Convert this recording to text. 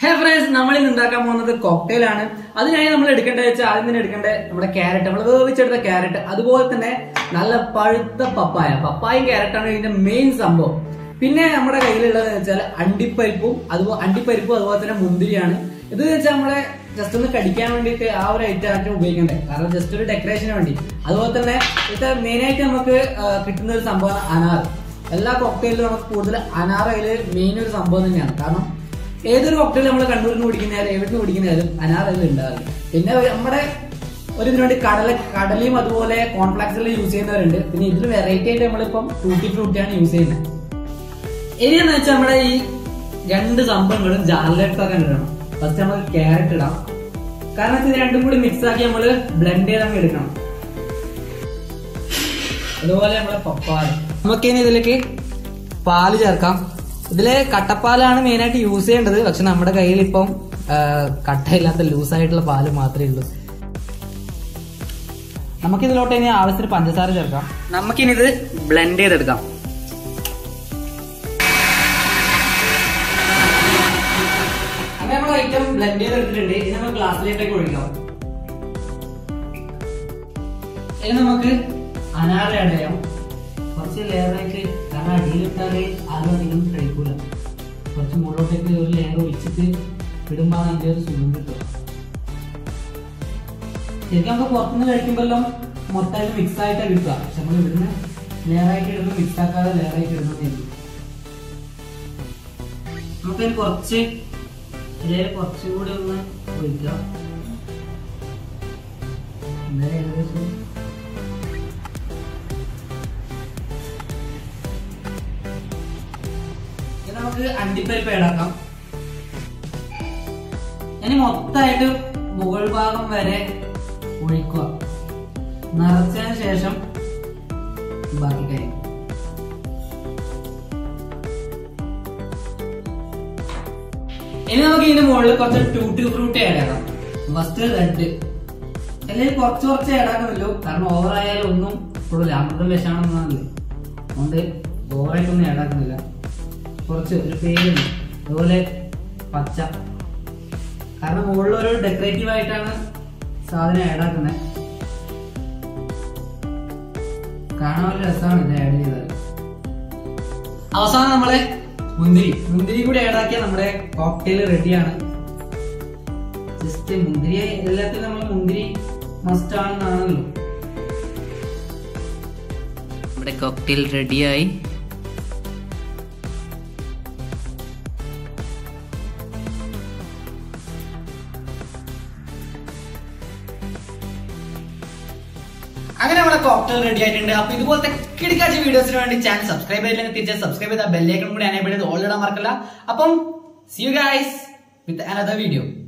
ഹേ friends നമ്മൾ ഇന്ന് ഉണ്ടാക്കാൻ പോകുന്നത് കോക്ടെയിൽ ആണ് അതിനായി നമ്മൾ എടുക്കേണ്ടത് വെച്ചാൽ ആദ്യം തന്നെ എടുക്കേണ്ട നമ്മുടെ ക്യാരറ്റ് നമ്മൾ വേവിച്ചെടുത്ത ക്യാരറ്റ് അതുപോലെ തന്നെ നല്ല പഴുത്ത പപ്പായ പപ്പായും ക്യാരറ്റാണ് ഇതിന്റെ മെയിൻ സംഭവം പിന്നെ നമ്മുടെ കയ്യിലുള്ളത് വെച്ചാൽ അണ്ടിപ്പരിപ്പും അതുപോലെ അണ്ടിപ്പരിപ്പും അതുപോലെ തന്നെ മുന്തിരിയാണ് ഇത് വെച്ചാൽ നമ്മളെ ജസ്റ്റ് ഒന്ന് കടിക്കാൻ വേണ്ടിയിട്ട് ആ ഒരു ഐറ്റം ആയിട്ട് ഉപയോഗിക്കണ്ടേ കാരണം ജസ്റ്റ് ഒരു ഡെക്കറേഷന് വേണ്ടി അതുപോലെ തന്നെ ഇത് മെയിൻ ആയിട്ട് നമുക്ക് ആ, കിട്ടുന്ന ഒരു സംഭവം അനാർ എല്ലാ കോക്ടെയിലും നമുക്ക് കൂടുതൽ അനാർ അതിൽ മെയിൻ ഒരു സംഭവം തന്നെയാണ് കാരണം ഏതൊരു കോക്ടെയിൽ നമ്മൾ കണ്ണൂരിൽ നിന്ന് കുടിക്കുന്നതായാലും എവിടുന്ന് കുടിക്കുന്നതായാലും അനാർ അതിൽ ഉണ്ടാവില്ല പിന്നെ നമ്മുടെ ഒരു ഇതിനു വേണ്ടി കടല കടലയും അതുപോലെ കോൺഫ്ലാക്സിൽ യൂസ് ചെയ്യുന്നവരുണ്ട് പിന്നെ ഇതിൽ വെറൈറ്റി ആയിട്ട് നമ്മളിപ്പം ടൂട്ടി ഫ്രൂട്ടിയാണ് യൂസ് ചെയ്യുന്നത് ഇനി എന്ന് വെച്ചാൽ നമ്മുടെ ഈ രണ്ട് സംഭവങ്ങളും ജാറിലെടുത്തൊക്കെ ഇടണം ഫസ്റ്റ് നമ്മൾ ക്യാരറ്റ് ഇടാം കാരണം ഇത് രണ്ടും കൂടി മിക്സ് ആക്കി നമ്മൾ ബ്ലെൻഡ് ചെയ്ത് അങ്ങ് എടുക്കണം അതുപോലെ നമ്മളെ പപ്പായ നമുക്ക് ഇനി ഇതിലേക്ക് പാല് ചേർക്കാം ഇതില് കട്ടപ്പാലാണ് മെയിൻ ആയിട്ട് യൂസ് ചെയ്യേണ്ടത് പക്ഷെ നമ്മുടെ കയ്യിൽ ഇപ്പം ആ, കട്ടയില്ലാത്ത ലൂസ് ആയിട്ടുള്ള പാല് മാത്രമേ ഉള്ളൂ നമുക്കിതിലോട്ട് ഇനി ആവശ്യത്തിന് പഞ്ചസാര ചേർക്കാം നമുക്കിനി ഇത് ബ്ലെൻഡ് ചെയ്തെടുക്കാം അങ്ങനെ നമ്മൾ ഐറ്റം ബ്ലെൻഡ് ചെയ്തെടുത്തിട്ടുണ്ട് ഇനി നമ്മൾ ഗ്ലാസ്സിലേക്കൊക്കെ ഒഴിക്കാം ഇനി നമുക്ക് അനാറ ആഡ് ചെയ്യാം കുറച്ച് ലെയറായിട്ട് കാരണം അടിയിലിട്ടാല് ആരും അധികം കഴിക്കൂല കുറച്ച് മുകളിലോട്ടേക്ക് ഒരു ലെയർ ഒഴിച്ചിട്ട് ഇടുമ്പോൾ അതിന്റെ ഒരു സുഖം കിട്ടും ശരിക്കും നമുക്ക് പുറത്തുനിന്ന് കഴിക്കുമ്പോഴെല്ലാം മൊത്തമായിട്ട് മിക്സ് ആയിട്ടാണ് കിട്ടുക പക്ഷെ നമ്മൾ ഇവിടുന്ന് ലെയറായിട്ട് ഇടുമ്പോൾ മിക്സ് ആക്കാതെ ലെയറായിട്ട് ഇടുന്നതായിരിക്കും നമുക്കതിന് കുറച്ച് ഇതിൽ കുറച്ചുകൂടി ഒന്ന് ഒഴിക്കാം എന്തായാലും ഏകദേശം ഇനി നമുക്ക് അണ്ടിപ്പരിപ്പ് ഏടാക്കാം ഇനി മൊത്തമായിട്ട് മുകൾ ഭാഗം വരെ ഒഴിക്കുക നിറച്ചതിന് ശേഷം ബാക്കി കഴിക്കും ഇനി നമുക്ക് ഇതിന്റെ മുകളിൽ കുറച്ച് ടൂട്ടി ഫ്രൂട്ടി ആഡ് ആക്കാം ഫസ്റ്റ് റെഡ് അല്ലെങ്കിൽ കുറച്ച് കുറച്ച് ആഡ് ആക്കുമല്ലോ കാരണം ഓവർ ആയാലും ഒന്നും കൊള്ളില്ല അമൃതം വിഷാണെന്നാണല്ലേ അതുകൊണ്ട് ഓവറായിട്ടൊന്നും ആഡ് ആക്കുന്നില്ല കുറച്ച് ഒരു പേരുണ്ട് അതുപോലെ പച്ച കാരണം മുകളിൽ ഒരു ഡെക്കറേറ്റീവ് ആയിട്ടാണ് സാധനം ആഡ് ആക്കുന്നത് കാണാൻ ഒരു രസമാണ് ഇത് ആഡ് ചെയ്താൽ അവസാനം നമ്മളെ മുന്തിരി മുന്തിരി കൂടി ആഡ് ആക്കിയാൽ നമ്മുടെ കോക്ടെയിൽ റെഡിയാണ് ജസ്റ്റ് മുന്തിരി എല്ലാത്തിലും നമ്മൾ മുന്തിരി മസ്റ്റ് ആണെന്നാണല്ലോ നമ്മുടെ കോക്ടെയിൽ റെഡിയായി അങ്ങനെ നമ്മുടെ കോക്ടെയിൽ റെഡി ആയിട്ടുണ്ട് അപ്പൊ ഇതുപോലത്തെ കിടക്കാച്ച വീഡിയോസിന് വേണ്ടി ചാനൽ സബ്സ്ക്രൈബ് ചെയ്തില്ലെങ്കിൽ തിരിച്ച് സബ്സ്ക്രൈബ് ചെയ്ത ബെല്ലേക്കും കൂടി എനേബിൾ ചെയ്ത് ഓൾ ഇടാൻ മറക്കല്ല അപ്പം see you guys with another video